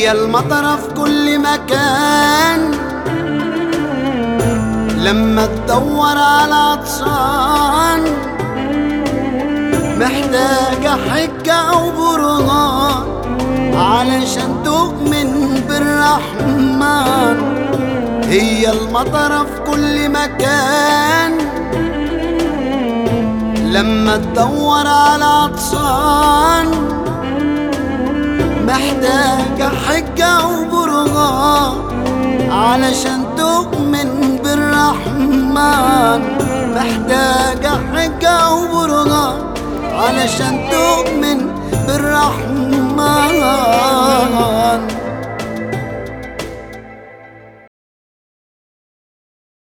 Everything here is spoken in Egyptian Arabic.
هي المطرة في كل مكان لما تدور على عطشان محتاجة حجة أو برهان علشان تؤمن بالرحمن هي المطرة في كل مكان لما تدور على عطشان محتاجة حجة وبرهان علشان تؤمن بالرحمن محتاجة حجة وبرهان علشان تؤمن بالرحمن